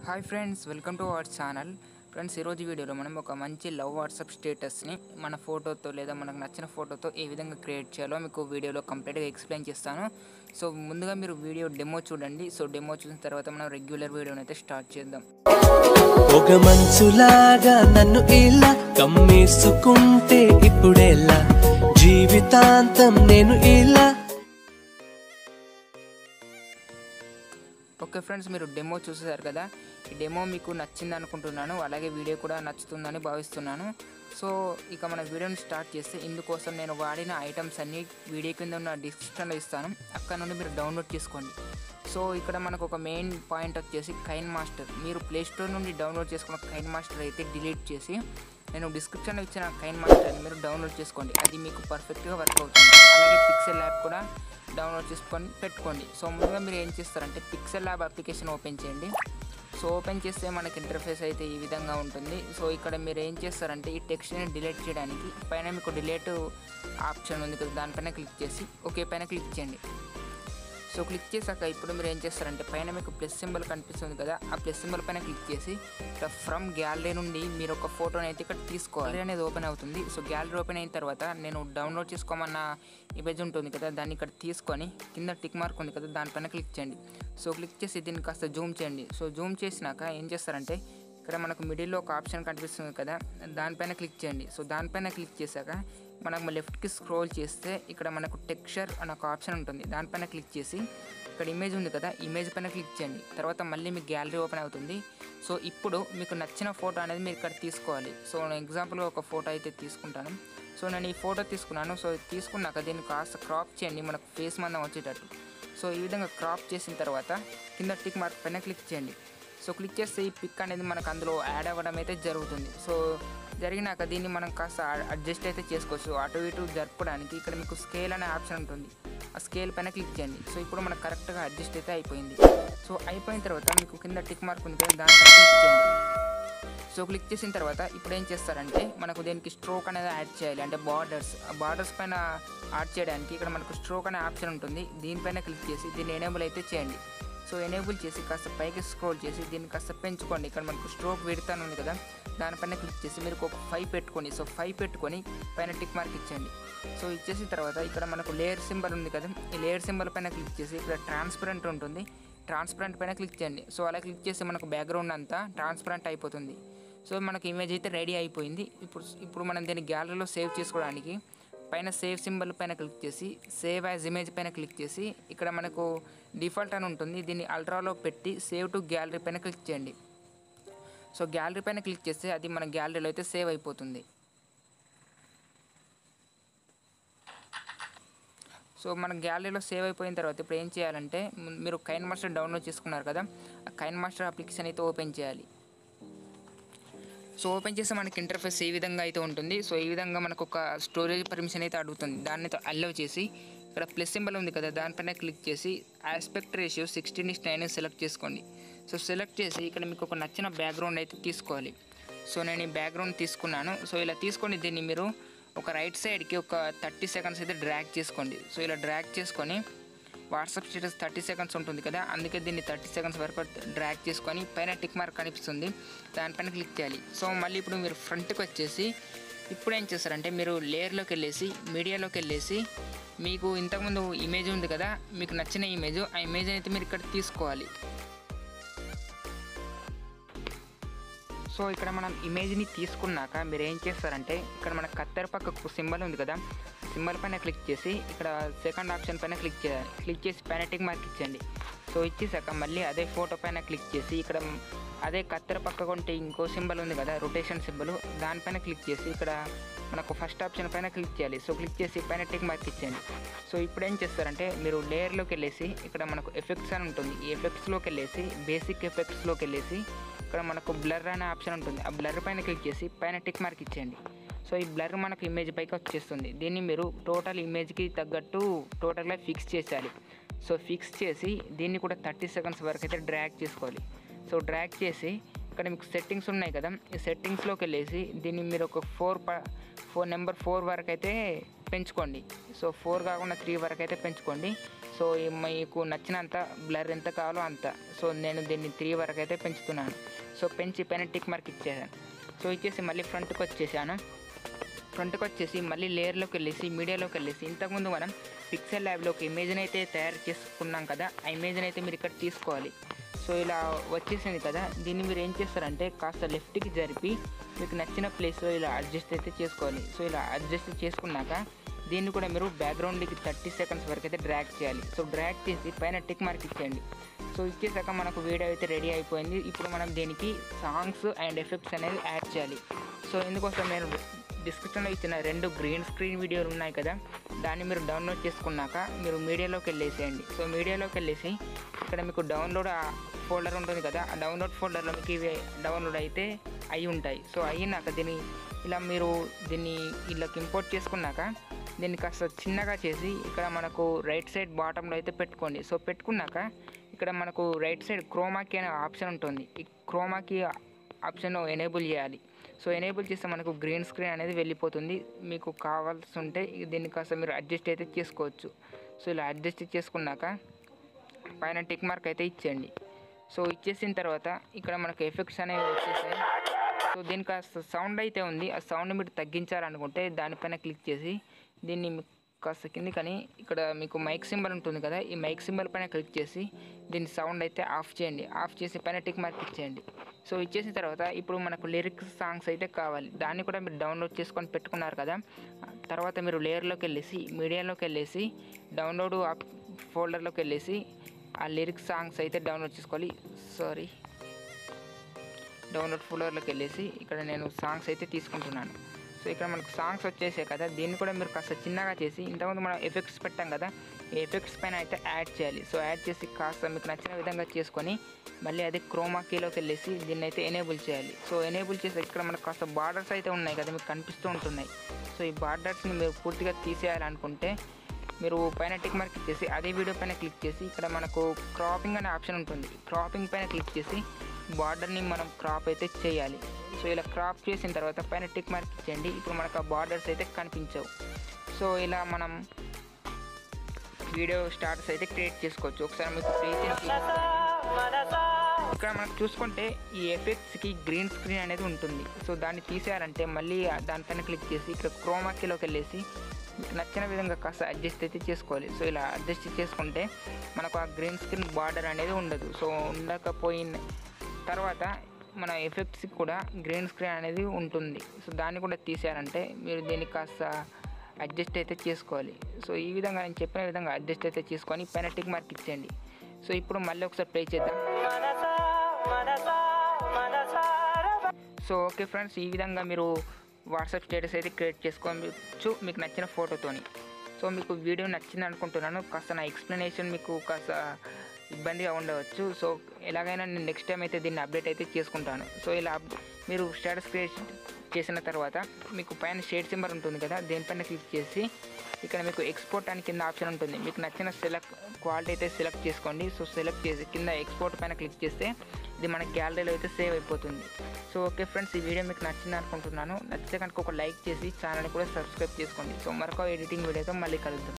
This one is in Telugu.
hi friends welcome to our channel friends ఈరోజు వీడియోలో మనం ఒక మంచి లవ్ వాట్సాప్ స్టేటస్ని మన ఫోటోతో లేదా మనకు నచ్చిన ఫోటోతో ఏ విధంగా క్రియేట్ చేయాలో మీకు వీడియోలో కంప్లీట్గా ఎక్స్ప్లెయిన్ చేస్తాను సో ముందుగా మీరు వీడియో డెమో చూడండి సో డెమో చూసిన తర్వాత మనం రెగ్యులర్ వీడియోని అయితే స్టార్ట్ చేద్దాం ఒక మంచులాగా నన్ను ఇలా కమ్మేసుకుంటే ఇప్పుడెలా జీవితాంతం నేను ఇలా ఓకే ఫ్రెండ్స్ మీరు డెమో చూసేసారు కదా ఈ డెమో మీకు నచ్చింది అనుకుంటున్నాను అలాగే వీడియో కూడా నచ్చుతుందని భావిస్తున్నాను సో ఇక మన వీడియోని స్టార్ట్ చేస్తే ఇందుకోసం నేను వాడిన ఐటమ్స్ అన్ని వీడియో కింద ఉన్న డిస్క్రిప్షన్లో ఇస్తాను అక్కడ నుండి మీరు డౌన్లోడ్ చేసుకోండి సో ఇక్కడ మనకు ఒక మెయిన్ పాయింట్ వచ్చేసి కైన్ మాస్టర్ మీరు ప్లే స్టోర్ నుండి డౌన్లోడ్ చేసుకున్న కైన్ మాస్టర్ అయితే డిలీట్ చేసి నేను డిస్క్రిప్షన్లో ఇచ్చిన కైన్ మాస్టర్ని మీరు డౌన్లోడ్ చేసుకోండి అది మీకు పర్ఫెక్ట్గా వర్క్ అవుతుంది అలాగే పిక్సెల్ యాప్ కూడా డౌన్లోడ్ చేసుకొని పెట్టుకోండి సో ముందుగా మీరు ఏం చేస్తారంటే పిక్సెల్ ల్యాబ్ అప్లికేషన్ ఓపెన్ చేయండి సో ఓపెన్ చేస్తే మనకి ఇంటర్ఫేస్ అయితే ఈ విధంగా ఉంటుంది సో ఇక్కడ మీరు ఏం చేస్తారంటే ఈ టెక్స్ట్ని డిలీట్ చేయడానికి పైన మీకు డిలీట్ ఆప్షన్ ఉంది కదా దానిపైన క్లిక్ చేసి ఓకే పైన క్లిక్ చేయండి సో క్లిక్ చేశాక ఇప్పుడు మీరు ఏం చేస్తారంటే పైన మీకు ప్లస్ సింబల్ కనిపిస్తుంది కదా ఆ ప్లస్ సింబల్ పైన క్లిక్ చేసి ఇక్కడ ఫ్రమ్ గ్యాలరీ నుండి మీరు ఒక ఫోటోని అయితే ఇక్కడ తీసుకోవాలి అనేది ఓపెన్ అవుతుంది సో గ్యాలరీ ఓపెన్ అయిన తర్వాత నేను డౌన్లోడ్ చేసుకోమన్న ఇమేజ్ ఉంటుంది కదా దాన్ని ఇక్కడ తీసుకొని కింద టిక్ మార్క్ ఉంది కదా దానిపైన క్లిక్ చేయండి సో క్లిక్ చేసి దీన్ని కాస్త జూమ్ చేయండి సో జూమ్ చేసినాక ఏం చేస్తారంటే ఇక్కడ మనకు మిడిల్లో ఒక ఆప్షన్ కనిపిస్తుంది కదా దానిపైన క్లిక్ చేయండి సో దానిపైన క్లిక్ చేశాక మనకు లెఫ్ట్కి స్క్రోల్ చేస్తే ఇక్కడ మనకు టెక్స్చర్ అనే ఒక ఆప్షన్ ఉంటుంది దానిపైన క్లిక్ చేసి ఇక్కడ ఇమేజ్ ఉంది కదా ఇమేజ్ పైన క్లిక్ చేయండి తర్వాత మళ్ళీ మీకు గ్యాలరీ ఓపెన్ అవుతుంది సో ఇప్పుడు మీకు నచ్చిన ఫోటో అనేది మీరు ఇక్కడ తీసుకోవాలి సో నేను ఎగ్జాంపుల్గా ఒక ఫోటో అయితే తీసుకుంటాను సో నేను ఈ ఫోటో తీసుకున్నాను సో తీసుకున్నాక దీన్ని కాస్త క్రాప్ చేయండి మనకు ఫేస్ మందం వచ్చేటట్టు సో ఈ విధంగా క్రాప్ చేసిన తర్వాత కింద టిక్ మార్క్ పైన క్లిక్ చేయండి సో క్లిక్ చేస్తే ఈ పిక్ అనేది మనకు అందులో యాడ్ అవ్వడం అయితే జరుగుతుంది సో జరిగినాక దీన్ని మనం కాస్త అడ్జస్ట్ అయితే చేసుకోవచ్చు అటు ఇటు జరపడానికి ఇక్కడ మీకు స్కేల్ అనే ఆప్షన్ ఉంటుంది ఆ స్కేల్ పైన క్లిక్ చేయండి సో ఇప్పుడు మనకు కరెక్ట్గా అడ్జస్ట్ అయితే అయిపోయింది సో అయిపోయిన తర్వాత మీకు కింద టిక్ మార్క్ ఉంది కదా దానిపైన క్లిక్ చేయండి సో క్లిక్ చేసిన తర్వాత ఇప్పుడు ఏం చేస్తారంటే మనకు దీనికి స్ట్రోక్ అనేది యాడ్ చేయాలి అంటే బార్డర్స్ ఆ బార్డర్స్ పైన యాడ్ చేయడానికి ఇక్కడ మనకు స్ట్రోక్ అనే ఆప్షన్ ఉంటుంది దీనిపైన క్లిక్ చేసి దీన్ని ఎనేబుల్ అయితే చేయండి సో ఎనేబుల్ చేసి కాస్త పైకి స్క్రోల్ చేసి దీన్ని కాస్త పెంచుకోండి ఇక్కడ మనకు స్ట్రోక్ విడతాను ఉంది కదా దానిపైన క్లిక్ చేసి మీరు ఒక ఫైవ్ పెట్టుకొని సో ఫైవ్ పెట్టుకొని పైన టిక్ మార్క్ ఇచ్చండి సో ఇచ్చేసిన తర్వాత ఇక్కడ మనకు లేయర్ సింబల్ ఉంది కదా ఈ లేయర్ సింబల్ పైన క్లిక్ చేసి ఇక్కడ ట్రాన్స్పరెంట్ ఉంటుంది ట్రాన్స్పరెంట్ పైన క్లిక్ చేయండి సో అలా క్లిక్ చేస్తే మనకు బ్యాక్గ్రౌండ్ అంతా ట్రాన్స్పరెంట్ అయిపోతుంది సో మనకు ఇమేజ్ అయితే రెడీ అయిపోయింది ఇప్పుడు ఇప్పుడు మనం దీన్ని గ్యాలరీలో సేవ్ చేసుకోవడానికి పైన సేవ్ సింబల్ పైన క్లిక్ చేసి సేవ్ యాజ్ ఇమేజ్ పైన క్లిక్ చేసి ఇక్కడ మనకు డిఫాల్ట్ అని ఉంటుంది దీన్ని అల్ట్రాలో పెట్టి సేవ్ టు గ్యాలరీ పైన క్లిక్ చేయండి సో గ్యాలరీ పైన క్లిక్ చేస్తే అది మన గ్యాలరీలో అయితే సేవ్ అయిపోతుంది సో మన గ్యాలరీలో సేవ్ అయిపోయిన తర్వాత ఇప్పుడు ఏం చేయాలంటే ము- మీరు కైన్ మాస్టర్ డౌన్లోడ్ చేసుకున్నారు కదా ఆ కైన్ మాస్టర్ అప్లికేషన్ అయితే ఓపెన్ చేయాలి సో ఓపెన్ చేస్తే మనకి ఇంటర్ఫేస్ ఈ విధంగా అయితే ఉంటుంది సో ఈ విధంగా మనకు ఒక స్టోరేజ్ పర్మిషన్ అయితే అడుగుతుంది దాన్ని అల్లవ్ చేసి ఇక్కడ ప్లస్ సింబల్ ఉంది కదా దానిపైన క్లిక్ చేసి aspect ratio sixteen is nine select చేసుకోండి సో సెలెక్ట్ చేసి ఇక్కడ మీకు ఒక నచ్చిన బ్యాక్గ్రౌండ్ అయితే తీసుకోవాలి సో నేను ఈ బ్యాక్గ్రౌండ్ తీసుకున్నాను సో ఇలా తీసుకొని దీన్ని మీరు ఒక రైట్ సైడ్కి ఒక థర్టీ సెకండ్స్ అయితే డ్రాగ్ చేసుకోండి సో ఇలా డ్రాగ్ చేసుకొని వాట్సాప్ స్టేటస్ థర్టీ సెకండ్స్ ఉంటుంది కదా అందుకే దీన్ని థర్టీ సెకండ్స్ వరకు డ్రాగ్ చేసుకొని పైన టిక్ మార్క్ కనిపిస్తుంది దానిపైన క్లిక్ చేయాలి సో మళ్ళీ ఇప్పుడు మీరు ఫ్రంట్కి వచ్చేసి ఇప్పుడు ఏం చేస్తారంటే మీరు లేయర్లోకి వెళ్ళేసి మీడియాలోకి వెళ్ళేసి మీకు ఇంతకుముందు ఇమేజ్ ఉంది కదా మీకు నచ్చిన ఇమేజ్ ఆ ఇమేజ్ అయితే మీరు ఇక్కడ తీసుకోవాలి సో ఇక్కడ మనం ఇమేజ్ని తీసుకున్నాక మీరు ఏం చేస్తారంటే ఇక్కడ మన కత్తెర పక్కకు సింబల్ ఉంది కదా సింబల్ పైన క్లిక్ చేసి ఇక్కడ సెకండ్ ఆప్షన్ పైన క్లిక్ చేయాలి క్లిక్ చేసి పైన టిక్ మార్క్ ఇచ్చండి సో ఇచ్చేసాక మళ్ళీ అదే ఫోటో పైన క్లిక్ చేసి ఇక్కడ అదే కత్తెర పక్క కొంటే ఇంకో సింబల్ ఉంది కదా రొటేషన్ సింబల్ దానిపైన క్లిక్ చేసి ఇక్కడ మనకు ఫస్ట్ ఆప్షన్ పైన క్లిక్ చేయాలి సో క్లిక్ చేసి పైన టిక్ మార్క్ ఇచ్చేయండి సో ఇప్పుడు ఏం చేస్తారంటే మీరు లేయర్లోకి వెళ్ళేసి ఇక్కడ మనకు ఎఫెక్ట్స్ అని ఉంటుంది ఈ ఎఫెక్ట్స్లోకి వెళ్ళేసి బేసిక్ ఎఫెక్ట్స్లోకి వెళ్ళేసి ఇక్కడ మనకు బ్లర్ అనే ఆప్షన్ ఉంటుంది ఆ బ్లర్ పైన క్లిక్ చేసి పైన టిక్ మార్క్ ఇచ్చేయండి సో ఈ బ్లర్ మనకు ఇమేజ్ పైకి వచ్చేస్తుంది దీన్ని మీరు టోటల్ ఇమేజ్కి తగ్గట్టు టోటల్గా ఫిక్స్ చేసేయాలి సో ఫిక్స్ చేసి దీన్ని కూడా థర్టీ సెకండ్స్ వరకు అయితే డ్రాగ్ చేసుకోవాలి సో డ్రాగ్ చేసి ఇక్కడ మీకు సెట్టింగ్స్ ఉన్నాయి కదా ఈ సెట్టింగ్స్లోకి వెళ్ళేసి దీన్ని మీరు ఒక ఫోర్ ప ఫోర్ నెంబర్ ఫోర్ వరకు అయితే పెంచుకోండి సో ఫోర్ కాకుండా త్రీ వరకు అయితే పెంచుకోండి సో ఈ మీకు నచ్చినంత బ్లర్ ఎంత కావాలో అంత సో నేను దీన్ని త్రీ వరకు అయితే పెంచుతున్నాను సో పెంచి పైన టిక్ మార్క్ ఇచ్చేసాను సో ఇచ్చేసి మళ్ళీ ఫ్రంట్కి వచ్చేసాను ఫ్రంట్కి వచ్చేసి మళ్ళీ లేయర్లోకి వెళ్ళేసి మీడియాలోకి వెళ్ళేసి ఇంతకుముందు మనం పిక్సెల్ ల్యాబ్లో ఒక ఇమేజ్ని అయితే తయారు చేసుకున్నాం కదా ఆ ఇమేజ్ని అయితే మీరు ఇక్కడ తీసుకోవాలి సో ఇలా వచ్చేసింది కదా దీన్ని మీరు ఏం చేస్తారంటే కాస్త లెఫ్ట్కి జరిపి మీకు నచ్చిన ప్లేస్లో ఇలా అడ్జస్ట్ అయితే చేసుకోవాలి సో ఇలా అడ్జస్ట్ చేసుకున్నాక దీన్ని కూడా మీరు బ్యాక్గ్రౌండ్కి థర్టీ సెకండ్స్ వరకు అయితే డ్రాగ్ చేయాలి సో డ్రాగ్ చేసి పైన టిక్ మార్క్ ఇచ్చేయండి సో ఇచ్చేసాక మనకు వీడియో అయితే రెడీ అయిపోయింది ఇప్పుడు మనం దీనికి సాంగ్స్ అండ్ ఎఫెక్ట్స్ అనేది యాడ్ చేయాలి సో ఇందుకోసం నేను డిస్క్రిప్షన్లో ఇచ్చిన రెండు గ్రీన్ స్క్రీన్ వీడియోలు ఉన్నాయి కదా దాన్ని మీరు డౌన్లోడ్ చేసుకున్నాక మీరు మీడియాలోకి వెళ్ళేసేయండి సో మీడియాలోకి వెళ్ళేసి ఇక్కడ మీకు డౌన్లోడ్ ఫోల్డర్ ఉంటుంది కదా ఆ డౌన్లోడ్ ఫోల్డర్లో మీకు ఇవి డౌన్లోడ్ అయితే అయి ఉంటాయి సో అయినాక దీన్ని ఇలా మీరు దీన్ని ఇళ్ళకి ఇంపోర్ట్ చేసుకున్నాక దీన్ని కాస్త చిన్నగా చేసి ఇక్కడ మనకు రైట్ సైడ్ బాటంలో అయితే పెట్టుకోండి సో పెట్టుకున్నాక ఇక్కడ మనకు రైట్ సైడ్ క్రోమాకి అనే ఆప్షన్ ఉంటుంది ఈ క్రోమాకి ఆప్షన్ ఎనేబుల్ చేయాలి సో ఎనేబుల్ చేస్తే మనకు గ్రీన్ స్క్రీన్ అనేది వెళ్ళిపోతుంది మీకు కావాల్సి ఉంటే దీన్ని కాస్త మీరు అడ్జస్ట్ అయితే చేసుకోవచ్చు సో ఇలా అడ్జస్ట్ చేసుకున్నాక పైన టిక్ మార్క్ అయితే ఇచ్చేయండి సో ఇచ్చేసిన తర్వాత ఇక్కడ మనకు ఎఫెక్ట్స్ అనేవి వచ్చేసాయి సో దీనికి కాస్త సౌండ్ అయితే ఉంది ఆ సౌండ్ మీరు తగ్గించాలనుకుంటే దానిపైన క్లిక్ చేసి దీన్ని మీ- కాస్త కింది కానీ ఇక్కడ మీకు మైక్ సింబల్ ఉంటుంది కదా ఈ మైక్ సింబల్ పైన క్లిక్ చేసి దీని సౌండ్ అయితే ఆఫ్ చేయండి ఆఫ్ చేసి పైన టిక్ మార్క్ ఇచ్చేయండి సో ఇచ్చేసిన తర్వాత ఇప్పుడు మనకు లిరిక్స్ సాంగ్స్ అయితే కావాలి దాన్ని కూడా మీరు డౌన్లోడ్ చేసుకొని పెట్టుకున్నారు కదా తర్వాత మీరు లేయర్లోకి వెళ్ళేసి మీడియాలోకి వెళ్ళేసి డౌన్లోడ్ ఫోల్డర్లోకి వెళ్ళేసి ఆ లిరిక్స్ సాంగ్స్ అయితే డౌన్లోడ్ చేసుకోవాలి సారీ డౌన్లోడ్ ఫోల్డర్లోకి వెళ్ళేసి ఇక్కడ నేను సాంగ్స్ అయితే తీసుకుంటున్నాను సో ఇక్కడ మనకు సాంగ్స్ వచ్చేసాయి కదా దీన్ని కూడా మీరు కాస్త చిన్నగా చేసి ఇంతకుముందు మనం ఎఫెక్ట్స్ పెట్టాం కదా ఈ ఎఫెక్ట్స్ పైన అయితే యాడ్ చేయాలి సో యాడ్ చేసి కాస్త మీకు నచ్చిన విధంగా చేసుకొని మళ్ళీ అది క్రోమా కీలోకి వెళ్ళేసి దీన్ని అయితే ఎనేబుల్ చేయాలి సో ఎనేబుల్ చేసి ఇక్కడ మనకు కాస్త బార్డర్స్ అయితే ఉన్నాయి కదా మీకు కనిపిస్తూ ఉంటున్నాయి సో ఈ బార్డర్స్ని మీరు పూర్తిగా తీసేయాలనుకుంటే మీరు పైన టిక్ మార్క్ ఇచ్చేసి అదే వీడియో పైన క్లిక్ చేసి ఇక్కడ మనకు క్రాపింగ్ అనే ఆప్షన్ ఉంటుంది క్రాపింగ్ పైన క్లిక్ చేసి బార్డర్ని మనం క్రాప్ అయితే చేయాలి సో ఇలా క్రాప్ చేసిన తర్వాత పైన టిక్ మార్క్ ఇచ్చేయండి ఇప్పుడు మనకు ఆ బార్డర్స్ అయితే కనిపించవు సో ఇలా మనం వీడియో స్టార్ట్స్ అయితే క్రియేట్ చేసుకోవచ్చు ఒకసారి మీకు ప్లే చేసి ఇక్కడ మనం చూసుకుంటే ఈ ఎఫెక్ట్స్కి గ్రీన్ స్క్రీన్ అనేది ఉంటుంది సో దాన్ని తీసేయాలంటే మళ్ళీ దానిపైన క్లిక్ చేసి ఇక్కడ క్రోమాకీలోకి వెళ్ళేసి మీకు నచ్చిన విధంగా కాస్త అడ్జస్ట్ అయితే చేసుకోవాలి సో ఇలా అడ్జస్ట్ చేసుకుంటే మనకు ఆ గ్రీన్ స్క్రీన్ బార్డర్ అనేది ఉండదు సో ఉండకపోయిన తర్వాత మన ఎఫెక్ట్స్కి కూడా గ్రీన్ స్క్రీన్ అనేది ఉంటుంది సో దాన్ని కూడా తీసేయాలంటే మీరు దీన్ని కాస్త అడ్జస్ట్ అయితే చేసుకోవాలి సో ఈ విధంగా నేను చెప్పిన విధంగా అడ్జస్ట్ అయితే చేసుకొని పైన టిక్ మార్క్ ఇచ్చేయండి సో ఇప్పుడు మళ్ళీ ఒకసారి ప్లే చేద్దాం సో ఓకే ఫ్రెండ్స్ ఈ విధంగా మీరు వాట్సాప్ స్టేటస్ అయితే క్రియేట్ చేసుకోవచ్చు మీకు నచ్చిన ఫోటోతోని సో మీకు వీడియో నచ్చింది అనుకుంటున్నాను కాస్త నా ఎక్స్ప్లెనేషన్ మీకు కాస్త ఇబ్బందిగా ఉండవచ్చు సో ఎలాగైనా నేను నెక్స్ట్ టైం అయితే దీన్ని అప్డేట్ అయితే చేసుకుంటాను సో ఇలా అప్- మీరు స్టేటస్ క్రియేట్ చేసిన తర్వాత మీకు పైన షేడ్ సింబల్ ఉంటుంది కదా దేనిపైన క్లిక్ చేసి ఇక్కడ మీకు ఎక్స్పోర్ట్ అని కింద ఆప్షన్ ఉంటుంది మీకు నచ్చిన సెలెక్ట్ క్వాలిటీ అయితే సెలెక్ట్ చేసుకోండి సో సెలెక్ట్ చేసి కింద ఎక్స్పోర్ట్ పైన క్లిక్ చేస్తే ఇది మన గ్యాలరీలో అయితే సేవ్ అయిపోతుంది సో ఓకే ఫ్రెండ్స్ ఈ వీడియో మీకు నచ్చింది అనుకుంటున్నాను నచ్చితే కనుక ఒక లైక్ చేసి ఛానల్ని కూడా సబ్స్క్రైబ్ చేసుకోండి సో మరొక ఎడిటింగ్ వీడియోతో మళ్ళీ కలుద్దాం